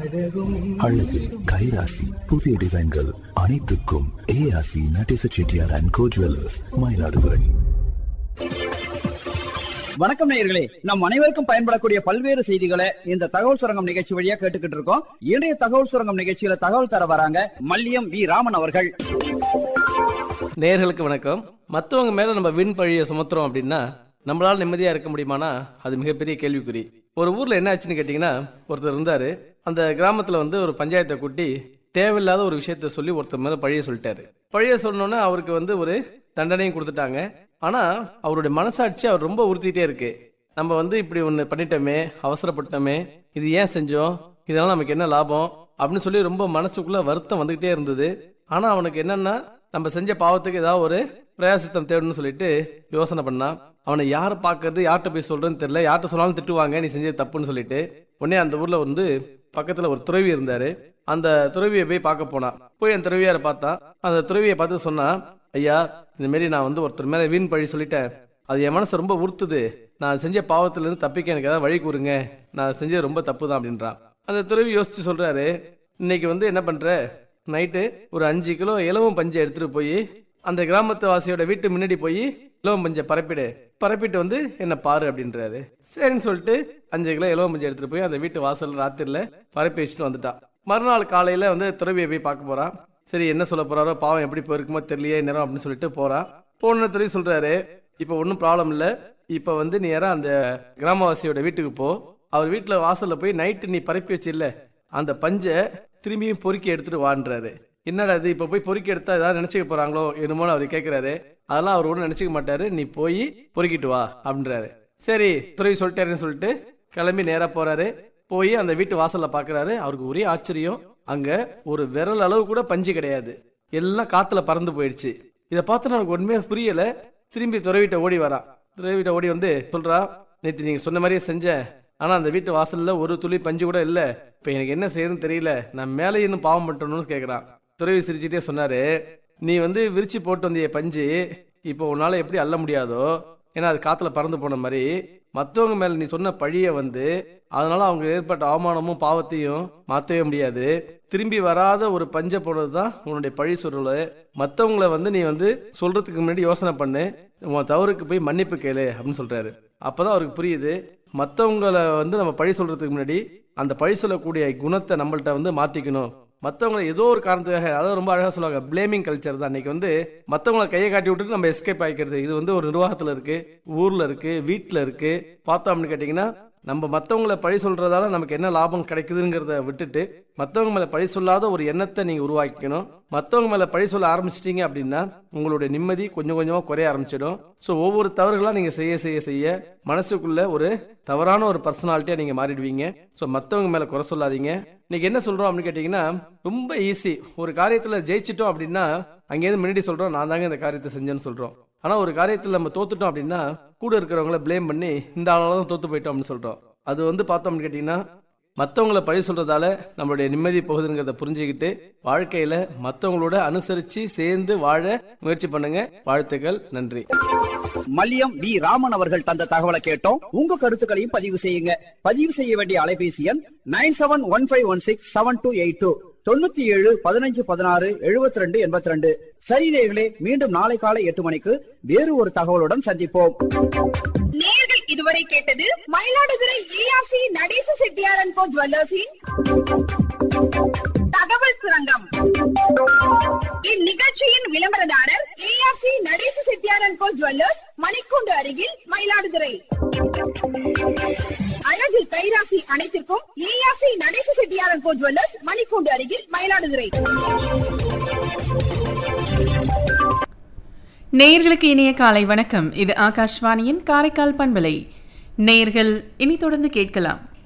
அழகு கைராசி புதிய டிசைன்கள் அனைத்துக்கும் ARC Natesa Chettiar and co jewellers Mayiladuthurai வணக்கம் நேயர்களே நம் அனைவருக்கும் பயன்படக்கூடிய பல்வேறு செய்திகளை இந்த தகவல் சுரங்கம் நிகழ்ச்சி வழியா கேட்டுக்கிட்டு இருக்கோம் இன்றைய தகவல் சுரங்கம் நிகழ்ச்சியில தகவல் தர வராங்க மல்லியம் வி ராமன் அவர்கள் நேயர்களுக்கு வணக்கம் மற்றவங்க மேல நம்ம விண் பழிய சுமத்துறோம் அப்படின்னா நம்மளால நிம்மதியா இருக்க முடியுமானா அது மிகப்பெரிய கேள்விக்குறி ஒரு ஊர்ல என்ன ஆச்சுன்னு கேட்டீங்கன்னா ஒருத்தர் இருந்தாரு அந்த கிராமத்துல வந்து ஒரு பஞ்சாயத்தை கூட்டி தேவையில்லாத ஒரு விஷயத்த சொல்லி ஒருத்தர் மேல பழிய சொல்லிட்டாரு பழிய சொன்னோன்னே அவருக்கு வந்து ஒரு தண்டனையும் கொடுத்துட்டாங்க ஆனா அவருடைய மனசாட்சி அவர் ரொம்ப உறுத்திட்டே இருக்கு நம்ம வந்து இப்படி ஒண்ணு பண்ணிட்டோமே அவசரப்பட்டோமே இது ஏன் செஞ்சோம் இதனால நமக்கு என்ன லாபம் அப்படின்னு சொல்லி ரொம்ப மனசுக்குள்ள வருத்தம் வந்துகிட்டே இருந்தது ஆனா அவனுக்கு என்னன்னா நம்ம செஞ்ச பாவத்துக்கு ஏதாவது ஒரு பிரயாசித்தம் தேடணும்னு சொல்லிட்டு யோசனை பண்ணான் அவனை யாரை பார்க்கறது யார்கிட்ட போய் சொல்றதுன்னு தெரியல யார்கிட்ட சொன்னாலும் திட்டுவாங்க நீ செஞ்சது தப்புன்னு சொல்லிட்டு உடனே அந்த ஊர்ல வந்து பக்கத்துல ஒரு துறவி இருந்தாரு அந்த துறவியை போய் பார்க்க போனான் போய் அந்த துறவியாரை பார்த்தான் அந்த துறவியை பார்த்து சொன்னா ஐயா இந்த மாரி நான் வந்து ஒருத்தர் மேல வீண் பழி சொல்லிட்டேன் அது என் மனசு ரொம்ப உறுத்துது நான் செஞ்ச பாவத்துல இருந்து தப்பிக்க எனக்கு ஏதாவது வழி கூறுங்க நான் செஞ்சது ரொம்ப தப்பு தான் அப்படின்றான் அந்த துறவி யோசிச்சு சொல்றாரு இன்னைக்கு வந்து என்ன பண்ற நைட்டு ஒரு அஞ்சு கிலோ இலவம் பஞ்சை எடுத்துட்டு போய் அந்த கிராமத்து வாசியோட வீட்டு முன்னாடி போய் இலவம் பஞ்சை பரப்பிடு பரப்பிட்டு வந்து என்ன பாரு அப்படின்றாரு சரின்னு சொல்லிட்டு அஞ்சு கிலோ இலவம் பஞ்சை எடுத்துட்டு போய் அந்த வீட்டு வாசல் ராத்திரில பரப்பி வச்சுட்டு வந்துட்டான் மறுநாள் காலையில வந்து துறவியை போய் பார்க்க போறான் சரி என்ன சொல்ல போறாரோ பாவம் எப்படி போயிருக்குமோ தெரியலையே நேரம் அப்படின்னு சொல்லிட்டு போறான் போன துறவி சொல்றாரு இப்ப ஒன்றும் ப்ராப்ளம் இல்ல இப்ப வந்து நீ யாரா அந்த கிராமவாசியோட வீட்டுக்கு போ அவர் வீட்டுல வாசல்ல போய் நைட்டு நீ பரப்பி வச்சில்ல அந்த பஞ்சை திரும்பியும் பொறுக்கி எடுத்துட்டு வான்றாரு என்னடா இது இப்ப போய் பொறுக்கி எடுத்தா ஏதாவது நினைச்சுக்க போறாங்களோ என்னமோன்னு அவர் கேட்கிறாரு அதெல்லாம் அவர் ஒன்றும் நினைச்சுக்க மாட்டாரு நீ போய் பொறுக்கிட்டு வா அப்படின்றாரு சரி துறவி சொல்லிட்டாருன்னு சொல்லிட்டு கிளம்பி நேரா போறாரு போய் அந்த வீட்டு வாசல்ல பாக்குறாரு அவருக்கு ஒரே ஆச்சரியம் அங்க ஒரு விரல் அளவு கூட பஞ்சு கிடையாது எல்லாம் காத்துல பறந்து போயிடுச்சு இதை பார்த்து எனக்கு ஒண்ணுமே புரியல திரும்பி துறவிட்ட ஓடி வரான் துறவிட்ட ஓடி வந்து சொல்றா நேற்று நீங்க சொன்ன மாதிரியே செஞ்சேன் ஆனா அந்த வீட்டு வாசல்ல ஒரு துளி பஞ்சு கூட இல்ல இப்ப எனக்கு என்ன செய்யறதுன்னு தெரியல நான் மேலே இன்னும் பாவம் பண்ணணும்னு கேக்குறான் துறவி சிரிச்சுட்டே சொன்னாரு நீ வந்து விரிச்சு போட்டு வந்திய பஞ்சு இப்போ உன்னால எப்படி அள்ள முடியாதோ ஏன்னா அது காத்துல பறந்து போன மாதிரி மத்தவங்க மேல நீ சொன்ன பழிய வந்து அதனால அவங்க ஏற்பட்ட அவமானமும் பாவத்தையும் மாத்தவே முடியாது திரும்பி வராத ஒரு பஞ்ச போடுறதுதான் உன்னுடைய பழி சொல்றல மத்தவங்கள வந்து நீ வந்து சொல்றதுக்கு முன்னாடி யோசனை பண்ணு உன் தவறுக்கு போய் மன்னிப்பு கேளு அப்படின்னு சொல்றாரு அப்பதான் அவருக்கு புரியுது மத்தவங்கள வந்து நம்ம பழி சொல்றதுக்கு முன்னாடி அந்த பழி சொல்லக்கூடிய குணத்தை நம்மள்ட்ட வந்து மாத்திக்கணும் மத்தவங்கள ஏதோ ஒரு காரணத்துக்காக அதாவது ரொம்ப அழகா சொல்லுவாங்க பிளேமிங் கல்ச்சர் தான் இன்னைக்கு வந்து மத்தவங்கள கையை காட்டி விட்டுட்டு நம்ம எஸ்கேப் ஆகிக்கிறது இது வந்து ஒரு நிர்வாகத்துல இருக்கு ஊர்ல இருக்கு வீட்டுல இருக்கு பார்த்தோம் அப்படின்னு கேட்டீங்கன்னா நம்ம மத்தவங்கள பழி சொல்றதால நமக்கு என்ன லாபம் கிடைக்குதுங்கிறத விட்டுட்டு மத்தவங்க மேல பழி சொல்லாத ஒரு எண்ணத்தை நீங்க உருவாக்கிக்கணும் மத்தவங்க மேல பழி சொல்ல ஆரம்பிச்சிட்டீங்க அப்படின்னா உங்களுடைய நிம்மதி கொஞ்சம் கொஞ்சமா குறைய ஆரம்பிச்சிடும் ஸோ ஒவ்வொரு தவறுகளா நீங்க செய்ய செய்ய செய்ய மனசுக்குள்ள ஒரு தவறான ஒரு பர்சனாலிட்டியா நீங்க மாறிடுவீங்க ஸோ மத்தவங்க மேல குறை சொல்லாதீங்க இன்னைக்கு என்ன சொல்றோம் அப்படின்னு கேட்டீங்கன்னா ரொம்ப ஈஸி ஒரு காரியத்துல ஜெயிச்சிட்டோம் அப்படின்னா அங்கேயிருந்து முன்னாடி சொல்றோம் நான் தாங்க இந்த காரியத்தை செஞ்சேன்னு சொல்றோம் ஆனா ஒரு காரியத்துல நம்ம தோத்துட்டோம் அப்படின்னா கூட இருக்கிறவங்கள ப்ளேம் பண்ணி இந்த ஆளால தான் தோத்து போயிட்டோம் அப்படின்னு சொல்றோம் அது வந்து பார்த்தோம் அப்படின்னு கேட்டீங்கன்னா மற்றவங்கள பழி சொல்றதால நம்மளுடைய நிம்மதி போகுதுங்கிறத புரிஞ்சுக்கிட்டு வாழ்க்கையில மற்றவங்களோட அனுசரிச்சு சேர்ந்து வாழ முயற்சி பண்ணுங்க வாழ்த்துக்கள் நன்றி மல்லியம் வி ராமன் அவர்கள் தந்த தகவலை கேட்டோம் உங்க கருத்துக்களையும் பதிவு செய்யுங்க பதிவு செய்ய வேண்டிய அலைபேசி எண் nine seven one five one six seven two eight two தொண்ணூத்தி ஏழு பதினஞ்சு பதினாறு எழுபத்தி ரெண்டு எண்பத்தி ரெண்டு சரி நேயர்களே மீண்டும் நாளை காலை எட்டு மணிக்கு வேறு ஒரு தகவலுடன் சந்திப்போம் நேர்கள் இதுவரை கேட்டது மயிலாடுதுறை ஏஆர்சி நடேச செட்டியாரன் கோ ஜுவல்லர்ஸின் தகவல் சுரங்கம் இந்நிகழ்ச்சியின் விளம்பரதாரர் ஏஆர்சி நடேச செட்டியாரன் கோ ஜுவல்லர்ஸ் மணிக்கூண்டு அருகில் மயிலாடுதுறை அழகு கைராசி அனைத்திற்கும் ஏஆர்சி நடேச செட்டியாரன் கோ ஜுவல்லர்ஸ் மணிக்கூண்டு அருகில் மயிலாடுதுறை நேயர்களுக்கு இனிய காலை வணக்கம் இது ஆகாஷ்வாணியின் காரைக்கால் பண்பலை நேயர்கள் இனி தொடர்ந்து கேட்கலாம்